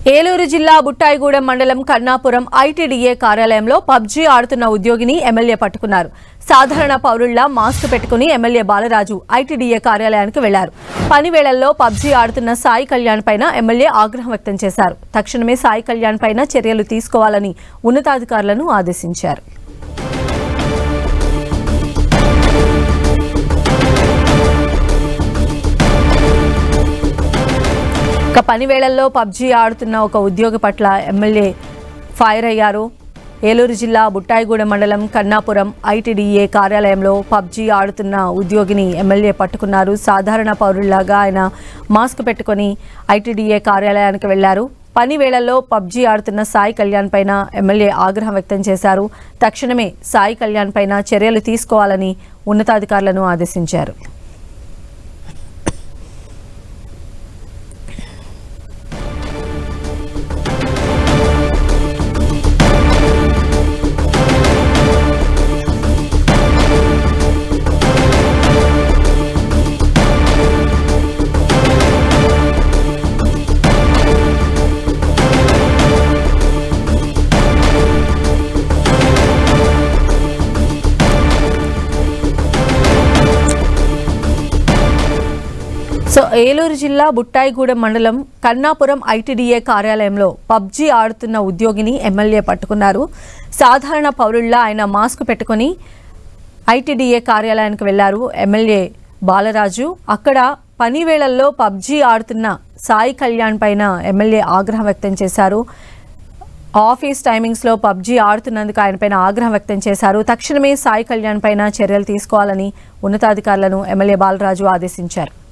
ఏలూరు జిల్లా బుట్టాయిగూడెం మండలం కన్నాపురం ఐటీడీఏ కార్యాలయంలో పబ్జీ ఆడుతున్న ఉద్యోగిని ఎమ్మెల్యే పట్టుకున్నారు సాధారణ పౌరుల్లా మాస్క్ పెట్టుకుని ఎమ్మెల్యే బాలరాజు ఐటీడీఏ కార్యాలయానికి వెళ్లారు పని వేళల్లో పబ్జీ ఆడుతున్న సాయి కళ్యాణ్ పైన ఎమ్మెల్యే ఆగ్రహం వ్యక్తం చేశారు తక్షణమే సాయి కళ్యాణ్ పైన చర్యలు తీసుకోవాలని ఉన్నతాధికారులను ఆదేశించారు ఇక పని వేళల్లో పబ్జీ ఆడుతున్న ఒక ఉద్యోగి పట్ల ఎమ్మెల్యే ఫైర్ అయ్యారు ఏలూరు జిల్లా బుట్టాయిగూడెం మండలం కన్నాపురం ఐటీడీఏ కార్యాలయంలో పబ్జీ ఆడుతున్న ఉద్యోగిని ఎమ్మెల్యే పట్టుకున్నారు సాధారణ పౌరుల్లాగా ఆయన మాస్క్ పెట్టుకొని ఐటీడీఏ కార్యాలయానికి వెళ్లారు పని వేళల్లో పబ్జీ ఆడుతున్న సాయి కళ్యాణ్ పైన ఎమ్మెల్యే ఆగ్రహం వ్యక్తం చేశారు తక్షణమే సాయి కళ్యాణ్ పైన చర్యలు తీసుకోవాలని ఉన్నతాధికారులను ఆదేశించారు సో ఏలూరు జిల్లా బుట్టాయిగూడెం మండలం కన్నాపురం ఐటీడీఏ కార్యాలయంలో పబ్జీ ఆడుతున్న ఉద్యోగిని ఎమ్మెల్యే పట్టుకున్నారు సాధారణ పౌరుల్లా ఆయన మాస్క్ పెట్టుకొని ఐటీడీఏ కార్యాలయానికి వెళ్లారు ఎమ్మెల్యే బాలరాజు అక్కడ పని వేళల్లో పబ్జీ ఆడుతున్న సాయి కళ్యాణ్ పైన ఎమ్మెల్యే ఆగ్రహం వ్యక్తం చేశారు ఆఫీస్ టైమింగ్స్లో పబ్జీ ఆడుతున్నందుకు ఆయన పైన ఆగ్రహం వ్యక్తం చేశారు తక్షణమే సాయి కళ్యాణ్ పైన చర్యలు తీసుకోవాలని ఉన్నతాధికారులను ఎమ్మెల్యే బాలరాజు ఆదేశించారు